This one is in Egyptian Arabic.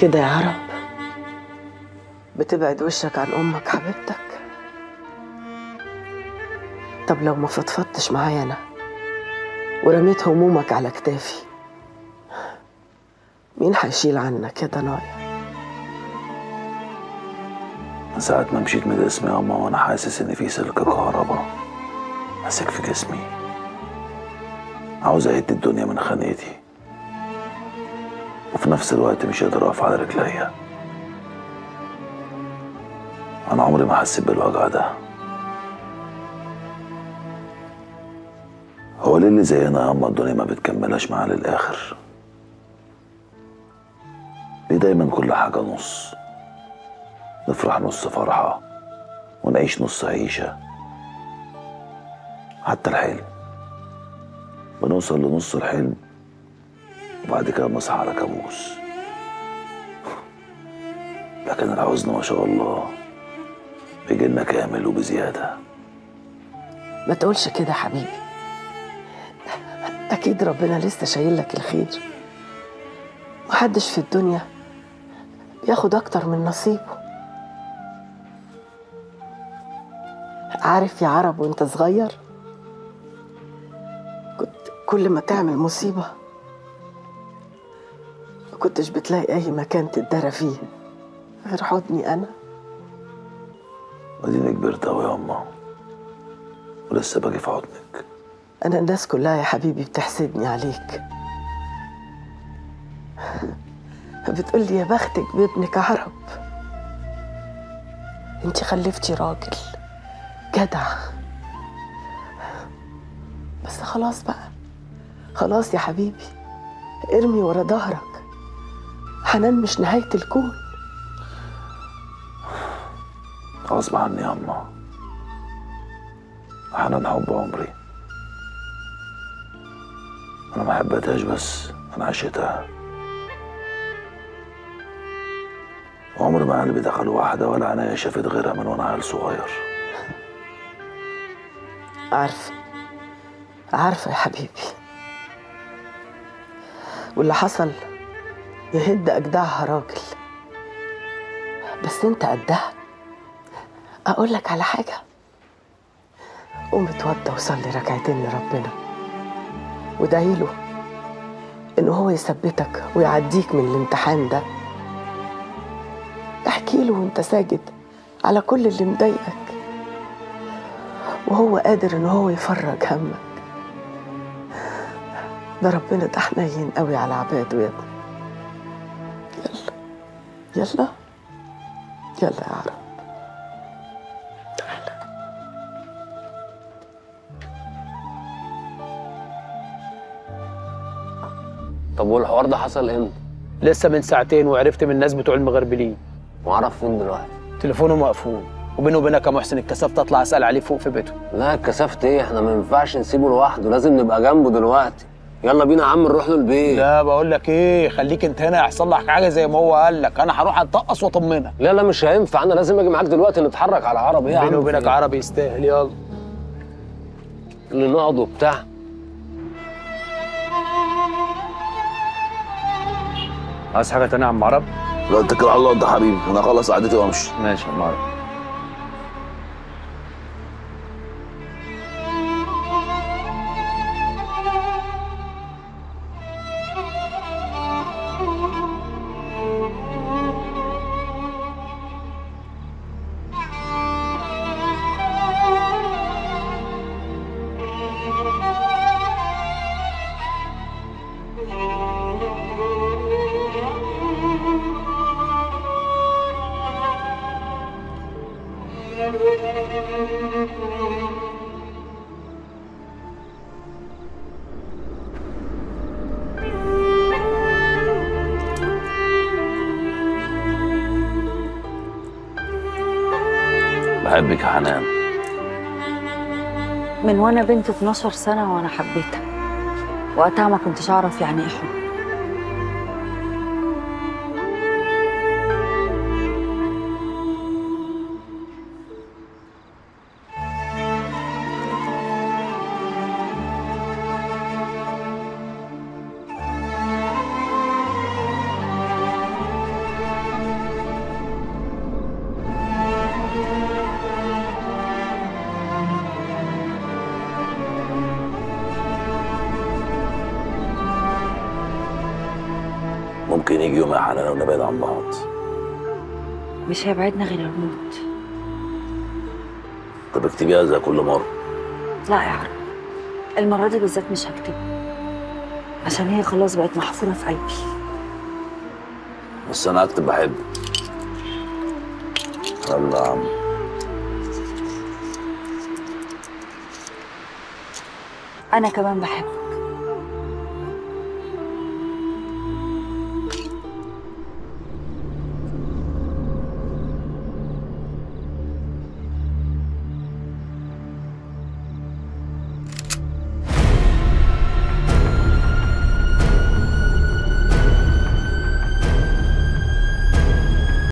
كده يا عرب بتبعد وشك عن امك حبيبتك طب لو ما فضفضتش معايا انا ورميت همومك على كتافي مين هيشيل عنك يا ضنايا من ساعة ما مشيت من اسمي يا أما وأنا حاسس إن في سلك كهرباء ماسك في جسمي عاوز أهد الدنيا من خانتي وفي نفس الوقت مش قادر أقف على رجليا أنا عمري ما حسيت بالوجع ده هو ليه اللي زينا يا أما الدنيا ما بتكملش معاه للآخر ليه دايما كل حاجة نص نفرح نص فرحة ونعيش نص عيشة حتى الحلم بنوصل لنص الحلم وبعد كده بنصحى على كابوس لكن الحزن ما شاء الله بيجي لنا كامل وبزيادة ما تقولش كده يا حبيبي اكيد ربنا لسه شايل لك الخير محدش في الدنيا ياخد اكتر من نصيبه عارف يا عرب وانت صغير كنت كل ما تعمل مصيبة ما كنتش بتلاقي أي مكان تتدرى فيه غير حضني أنا وديني كبرت أوي يا أما ولسه باجي في حضنك أنا الناس كلها يا حبيبي بتحسدني عليك بتقولي يا بختك بابنك عرب انت خلفتي راجل جدع بس خلاص بقى خلاص يا حبيبي ارمي ورا ظهرك حنان مش نهاية الكون غصب عني يا أما حنان حب عمري أنا ما حبيتهاش بس أنا عشتها عمر ما قلبي دخل واحدة ولا عينيا شافت غيرها من وأنا عيل صغير عارفة عارفة يا حبيبي واللي حصل يهد أجدعها راجل بس انت قدها أقول لك على حاجة قوم اتوضى وصلي ركعتين لربنا وادعي له إن هو يثبتك ويعديك من الامتحان ده احكي له وانت ساجد على كل اللي مضايقك وهو قادر ان هو يفرج همك ده ربنا ده حنين قوي على عباده يا ابني يلا يلا يلا يا عرب طب والحوار ده حصل امتى؟ لسه من ساعتين وعرفت من الناس بتوع المغربلين واعرف فين دلوقتي؟ تليفونه مقفول وبينه وبينك يا محسن اتكسفت اطلع اسال عليه فوق في بيته لا اتكسفت ايه احنا ما ينفعش نسيبه لوحده لازم نبقى جنبه دلوقتي يلا بينا يا عم نروح له البيت لا بقول لك ايه خليك انت هنا يحصل لك حاجه زي ما هو قال لك انا هروح اتطقص واطمنك لا لا مش هينفع انا لازم اجي معاك دلوقتي نتحرك على عرب ايه يا عم بينه وبينك في إيه؟ عربي يستاهل يلا اللي نقعد وبتاع عايز حاجه تانية يا عم عرب لا اتكل على الله انت حبيبي انا اخلص قعدتي وامشي ماشي يا عم عرب بحبك يا حنان من وانا بنت 12 سنة وانا حبيتها وقتها ما كنتش اعرف يعني ايه حب ممكن يجي يوم يا حنان ونبعد عن بعض مش هيبعدنا غير الموت طب اكتبيها زي كل مرة لا يا عرب المرة دي بالذات مش هكتب عشان هي خلاص بقت محفورة في قلبي بس انا هكتب بحبك يلا يا عم أنا كمان بحبه